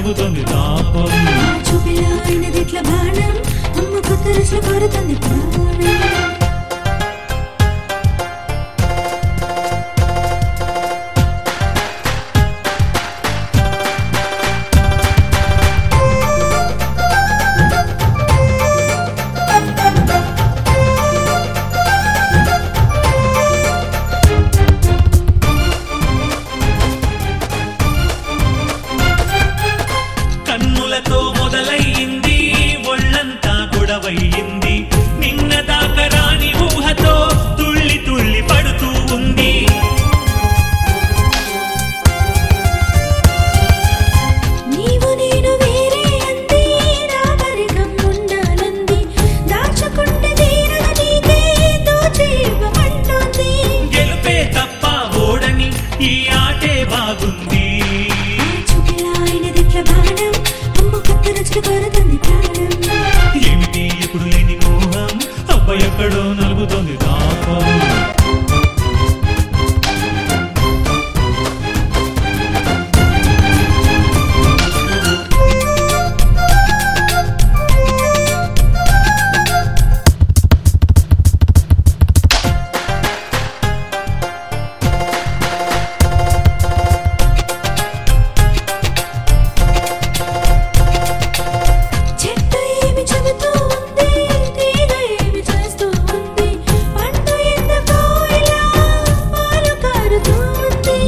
నలుపుతుంది తాపం చూపిలా అయినదిట్ల బాణం అమ్మ కొత్త రుచులు కోరుతుంది ప్రాణం కన్నులతో మొదలయ్యింది ఒళ్ళంతా గొడవయ్యింది నిన్న దాకా రాని ఊహతో తుళ్ళి తుళ్ళి పడుతూ ఉంది నీవు నేను వేరే అంది రామరికం ఉండాలంది దాచుకుంటే తీరగ నీకే దోచి ఇవ్వమంటోంది గెలుపే తప్ప ఓడని ఈ ఆటే బాగుంది చూపిలా అయినదిట్ల బాణం అమ్మ కొత్త రుచులు కోరుతుంది ప్రాణం ఏమిటి ఇప్పుడు లేని మోహం అబ్బాయి ఎక్కడో నలుగుతోంది తాపం చెట్టు ఏమి చెబుతూ ఉంది తీగ ఏమి చేస్తూ ఉంది పండు ఎందుకో ఇలా పాలు కారుతూ ఉంది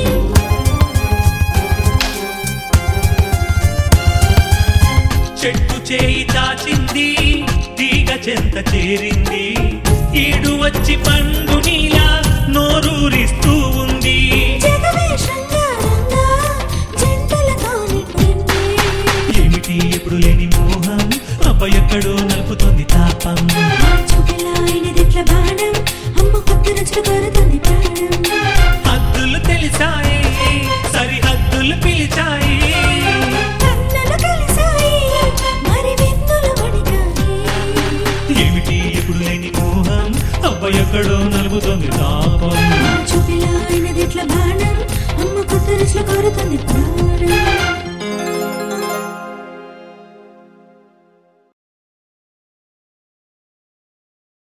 చెట్టు చేయి చాచింది తీగ చెంత చేరింది ఈడు వచ్చి పండు నీలా నోరూరిస్తూ ఉంది జగమే శృంగారంగా జంటలతో నిండింది ఏమిటి ఇప్పుడు లేని మోహం అబ్బాయి ఎక్కడో నలుపుతోంది తాపం చూపిలా అయినదిట్ల బాణం అమ్మ కొత్త రుచులు కోరుతుంది ప్రాణం హద్దులు తెలిసాయి సరిహద్దులు పిలిచాయి కన్నులు కలిసాయి మరి విందులు వణికాయి ఏమిటి ఇప్పుడు లేని మోహం అబ్బాయి ఎక్కడో నలుపుతోంది తాపం చూపిలా అయినదిట్ల బాణం అమ్మ కొత్త రుచులు కోరుతుంది ప్రాణం